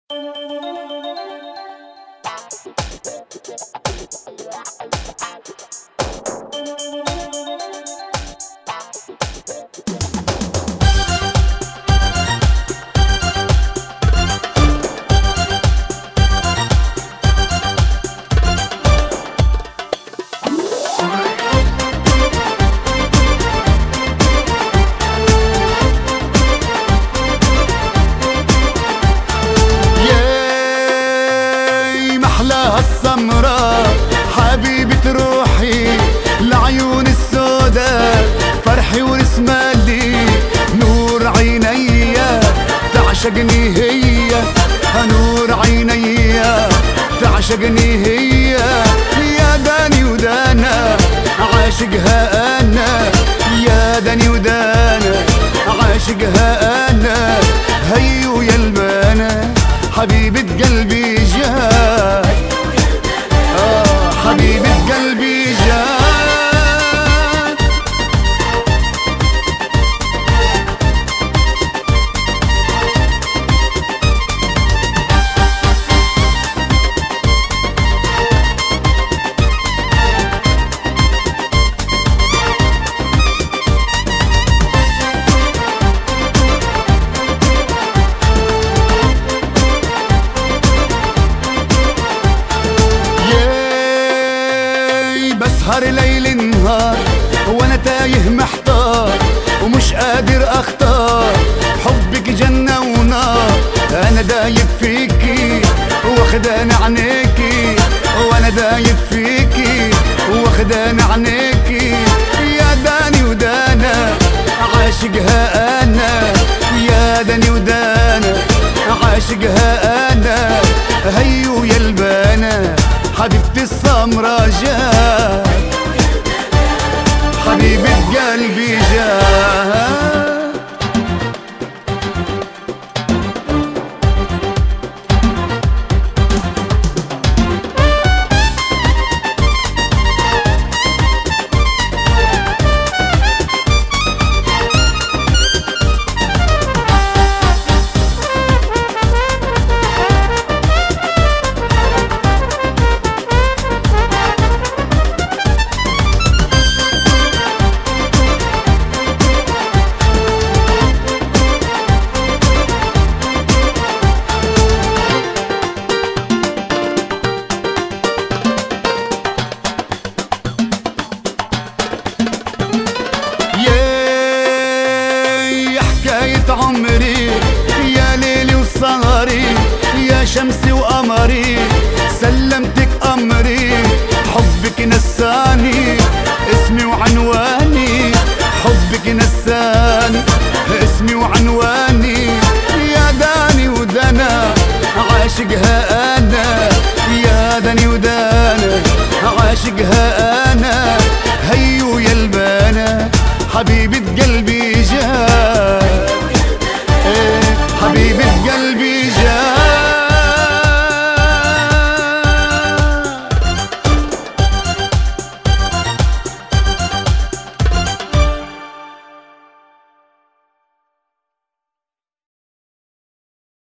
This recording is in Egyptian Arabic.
ياي محلاها السمراء حبيبة روحي العيون السوداء فرحي ورسمالي نور عيني تعشقني هي نور عيني تعشقني هي يا داني ودانا عاشقها انا يا داني ودانا عاشقها انا هيو يا البانا حبيبة قلبي جاي آه حبيبة قلبي جاي ياي بسهر ليل نهار وانا تايه محتار ومش قادر اختار حبك جنة ونار انا دايب فيكي واخدان عينيكي وانا دايب فيكي واخدان عينيكي يا داني ودانا عاشقها انا يا داني ودانا عاشقها انا هيو يا البانا حبيبتي السمرة جاي حبيبة قلبي جاي ياي حكاية عمري يا ليلي وسهري يا شمسي وقمري سلمتك أمري حبك نساني اسمي وعنواني حبك نساني اسمي وعنواني يا داني ودنا عاشقها